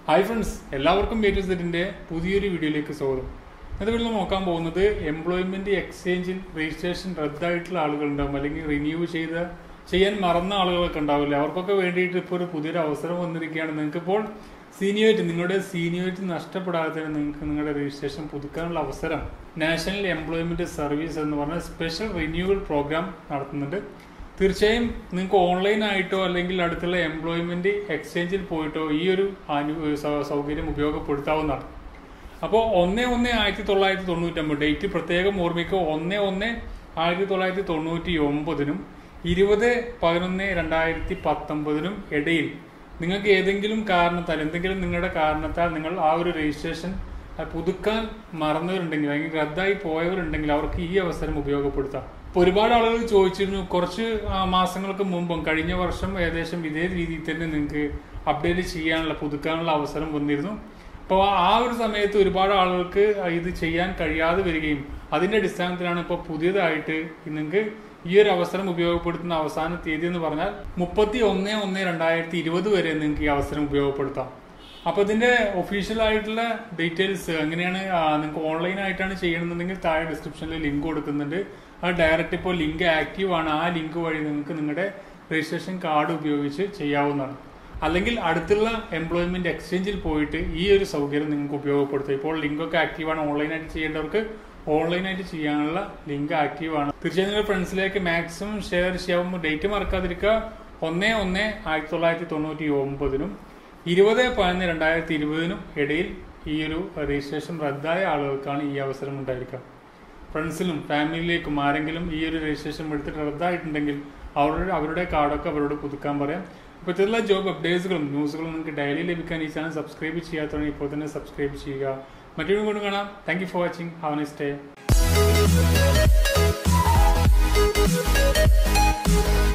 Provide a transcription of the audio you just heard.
hi friends എല്ലാവർക്കും ബേറ്റ് സെറ്റിന്റെ പുതിയൊരു വീഡിയോയിലേക്ക് സ്വാഗതം ഇന്നത്തെ വീഡിയോ നോക്കാൻ പോകുന്നത് എംപ്ലോയ്മെന്റ് എക്സ്ചേഞ്ചിൽ രജിസ്ട്രേഷൻ റദ്ദായിട്ടുള്ള ആളുകളുണ്ടാവും അല്ലെങ്കിൽ റിന്യൂ ചെയ്ത ചെയ്യാൻ മറന്ന ആളുകളൊക്കെ ഉണ്ടാവില്ല അവർക്കൊക്കെ വേണ്ടിയിട്ട് ഇപ്പോൾ ഒരു പുതിയൊരു അവസരം വന്നിരിക്കുകയാണ് നിങ്ങൾക്ക് ഇപ്പോൾ സീനിയോറിറ്റി നിങ്ങളുടെ സീനിയോറിറ്റി നഷ്ടപ്പെടാതെ നിങ്ങൾക്ക് നിങ്ങളുടെ രജിസ്ട്രേഷൻ പുതുക്കാനുള്ള അവസരം നാഷണൽ എംപ്ലോയ്മെന്റ് സർവീസ് എന്ന് പറഞ്ഞ സ്പെഷ്യൽ റിന്യൂവൽ പ്രോഗ്രാം നടത്തുന്നുണ്ട് തീർച്ചയായും നിങ്ങൾക്ക് ഓൺലൈൻ ആയിട്ടോ അല്ലെങ്കിൽ അടുത്തുള്ള എംപ്ലോയ്മെന്റ് എക്സ്ചേഞ്ചിൽ പോയിട്ടോ ഈ ഒരു അനു സൗ- സൗകര്യം ഉപയോഗപ്പെടുത്താവുന്നതാണ് അപ്പോൾ ഒന്ന് ഒന്ന് ആയിരത്തി തൊള്ളായിരത്തി തൊണ്ണൂറ്റൊമ്പത് ഡേറ്റ് പ്രത്യേകം ഓർമ്മിക്കുക ഒന്ന് ഒന്ന് ആയിരത്തി തൊള്ളായിരത്തി തൊണ്ണൂറ്റി ഒമ്പതിനും ഇരുപത് പതിനൊന്ന് രണ്ടായിരത്തി പത്തൊമ്പതിനും ഇടയിൽ നിങ്ങൾക്ക് ഏതെങ്കിലും കാരണത്താൽ എന്തെങ്കിലും നിങ്ങളുടെ കാരണത്താൽ നിങ്ങൾ ആ ഒരു രജിസ്ട്രേഷൻ അത് പുതുക്കാൻ മറന്നവരുണ്ടെങ്കിൽ അല്ലെങ്കിൽ റദ്ദായി പോയവരുണ്ടെങ്കിൽ അവർക്ക് ഈ അവസരം ഉപയോഗപ്പെടുത്താം ഇപ്പൊ ഒരുപാട് ആളുകൾ ചോദിച്ചിരുന്നു കുറച്ച് ആ, മാസങ്ങൾക്ക് മുമ്പും കഴിഞ്ഞ വർഷം ഏകദേശം ഇതേ രീതിയിൽ തന്നെ നിങ്ങൾക്ക് അപ്ഡേറ്റ് ചെയ്യാനുള്ള പുതുക്കാനുള്ള അവസരം വന്നിരുന്നു അപ്പോൾ ആ ഒരു സമയത്ത് ഒരുപാട് ആളുകൾക്ക് ഇത് ചെയ്യാൻ കഴിയാതെ വരികയും അതിന്റെ അടിസ്ഥാനത്തിലാണ് ഇപ്പോൾ പുതിയതായിട്ട് നിങ്ങൾക്ക് ഈ ഒരു അവസരം ഉപയോഗപ്പെടുത്തുന്ന അവസാന തീയതി എന്ന് പറഞ്ഞാൽ മുപ്പത്തി ഒന്ന് ഒന്ന് രണ്ടായിരത്തി ഇരുപത് വരെ നിങ്ങൾക്ക് ഈ അവസരം ഉപയോഗപ്പെടുത്താം അപ്പൊ ഇതിന്റെ ഒഫീഷ്യൽ ആയിട്ടുള്ള ഡീറ്റെയിൽസ് എങ്ങനെയാണ് ആ, നിങ്ങൾക്ക് ഓൺലൈൻ ആയിട്ടാണ് ചെയ്യണമെന്നുണ്ടെങ്കിൽ താഴെ ഡിസ്ക്രിപ്ഷനിൽ ലിങ്ക് കൊടുക്കുന്നുണ്ട് അത് ഡയറക്റ്റ് ഇപ്പോൾ ലിങ്ക് ആക്റ്റീവ് ആണ് ആ ലിങ്ക് വഴി നിങ്ങൾക്ക് നിങ്ങളുടെ രജിസ്ട്രേഷൻ കാർഡ് ഉപയോഗിച്ച് ചെയ്യാവുന്നതാണ് അല്ലെങ്കിൽ അടുത്തുള്ള എംപ്ലോയ്മെന്റ് എക്സ്ചേഞ്ചിൽ പോയിട്ട് ഈ ഒരു സൗകര്യം നിങ്ങൾക്ക് ഉപയോഗപ്പെടുത്താം ഇപ്പോൾ ലിങ്ക് ഒക്കെ ആക്റ്റീവ് ആണ് ഓൺലൈനായിട്ട് ചെയ്യേണ്ടവർക്ക് ഓൺലൈനായിട്ട് ചെയ്യാനുള്ള ലിങ്ക് ആക്റ്റീവ് ആണ് തീർച്ചയായും നിങ്ങളുടെ ഫ്രണ്ട്സിലേക്ക് മാക്സിമം ഷെയർ ചെയ്യാവുന്ന ഡേറ്റ് മറക്കാതിരിക്കുക ഒന്ന് ഒന്ന് ആയിരത്തി തൊള്ളായിരത്തി തൊണ്ണൂറ്റി ഒമ്പതിനും ഇരുപത് പതിനൊന്ന് രണ്ടായിരത്തി ഇരുപതിനും ഇടയിൽ ഈ ഒരു രജിസ്ട്രേഷൻ റദ്ദായ ആളുകൾക്കാണ് ഈ അവസരം ഉണ്ടായിരിക്കുക ഫ്രണ്ട്സിലും ഫാമിലിയിലേക്കും ആരെങ്കിലും ഈ ഒരു രജിസ്ട്രേഷൻ എടുത്തിട്ട് റദ്ദായിട്ടുണ്ടെങ്കിൽ അവരുടെ അവരുടെ കാർഡൊക്കെ അവരോട് പുതുക്കാൻ പറയാം അപ്പോൾ ഇത്തരത്തിലുള്ള ജോബ് അപ്ഡേറ്റ്സുകളും ന്യൂസുകളും നിങ്ങൾക്ക് ഡെയിലി ലഭിക്കാൻ ഈ ചാനൽ സബ്സ്ക്രൈബ് ചെയ്യാത്തവണെങ്കിൽ ഇപ്പോൾ തന്നെ സബ്സ്ക്രൈബ് ചെയ്യുക മറ്റൊരു കൊണ്ട് കാണാം thank you for watching have next day